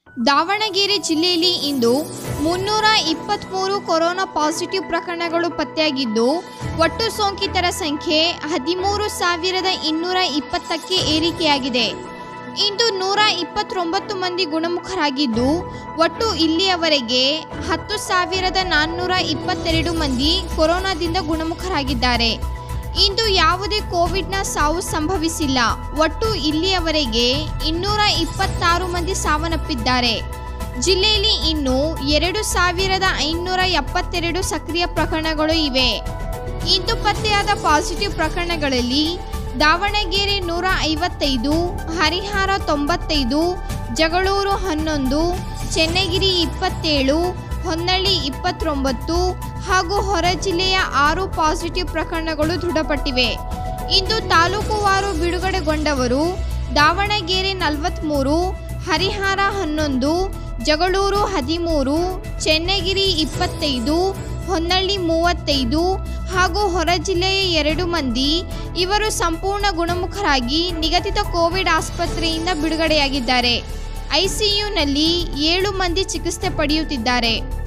ದಾವಣಗೆರೆ ಜಿಲ್ಲೆಯಲ್ಲಿ ಇಂದು ಮುನ್ನೂರ ಇಪ್ಪತ್ತ್ಮೂರು ಕೊರೋನಾ ಪಾಸಿಟಿವ್ ಪ್ರಕರಣಗಳು ಪತ್ತೆಯಾಗಿದ್ದು ಒಟ್ಟು ಸೋಂಕಿತರ ಸಂಖ್ಯೆ ಹದಿಮೂರು ಸಾವಿರದ ಇನ್ನೂರ ಇಪ್ಪತ್ತಕ್ಕೆ ಏರಿಕೆಯಾಗಿದೆ ಇಂದು ನೂರ ಇಪ್ಪತ್ತೊಂಬತ್ತು ಮಂದಿ ಗುಣಮುಖರಾಗಿದ್ದು ಒಟ್ಟು ಇಲ್ಲಿಯವರೆಗೆ ಹತ್ತು ಸಾವಿರದ ನಾನ್ನೂರ ಇಪ್ಪತ್ತೆರಡು ಮಂದಿ ಕೊರೋನಾದಿಂದ ಗುಣಮುಖರಾಗಿದ್ದಾರೆ ಇಂದು ಯಾವುದೇ ಕೋವಿಡ್ನ ಸಾವು ಸಂಭವಿಸಿಲ್ಲ ಒಟ್ಟು ಇಲ್ಲಿಯವರೆಗೆ ಇನ್ನೂರ ಇಪ್ಪತ್ತಾರು ಮಂದಿ ಸಾವನ್ನಪ್ಪಿದ್ದಾರೆ ಜಿಲ್ಲೆಯಲ್ಲಿ ಇನ್ನು ಎರಡು ಸಾವಿರದ ಐನೂರ ಎಪ್ಪತ್ತೆರಡು ಸಕ್ರಿಯ ಪ್ರಕರಣಗಳು ಇವೆ ಇಂದು ಪತ್ತೆಯಾದ ಪಾಸಿಟಿವ್ ಪ್ರಕರಣಗಳಲ್ಲಿ ದಾವಣಗೆರೆ ನೂರ ಐವತ್ತೈದು ಹರಿಹರ ತೊಂಬತ್ತೈದು ಜಗಳೂರು ಹನ್ನೊಂದು ಚೆನ್ನಗಿರಿ ಇಪ್ಪತ್ತೇಳು ಹೊನ್ನಳ್ಳಿ ಇಪ್ಪತ್ತೊಂಬತ್ತು ಹಾಗೂ ಹೊರ ಜಿಲ್ಲೆಯ ಆರು ಪಾಸಿಟಿವ್ ಪ್ರಕರಣಗಳು ದೃಢಪಟ್ಟಿವೆ ಇಂದು ತಾಲೂಕುವಾರು ಬಿಡುಗಡೆಗೊಂಡವರು ದಾವಣಗೆರೆ ನಲವತ್ತ್ಮೂರು ಹರಿಹರ ಹನ್ನೊಂದು ಜಗಳೂರು ಹದಿಮೂರು ಚೆನ್ನಗಿರಿ ಇಪ್ಪತ್ತೈದು ಹೊನ್ನಳ್ಳಿ ಮೂವತ್ತೈದು ಹಾಗೂ ಹೊರ ಜಿಲ್ಲೆಯ ಎರಡು ಮಂದಿ ಇವರು ಸಂಪೂರ್ಣ ಗುಣಮುಖರಾಗಿ ನಿಗದಿತ ಕೋವಿಡ್ ಆಸ್ಪತ್ರೆಯಿಂದ ಬಿಡುಗಡೆಯಾಗಿದ್ದಾರೆ ಐಸಿಯುನಲ್ಲಿ ಏಳು ಮಂದಿ ಚಿಕಿತ್ಸೆ ಪಡೆಯುತ್ತಿದ್ದಾರೆ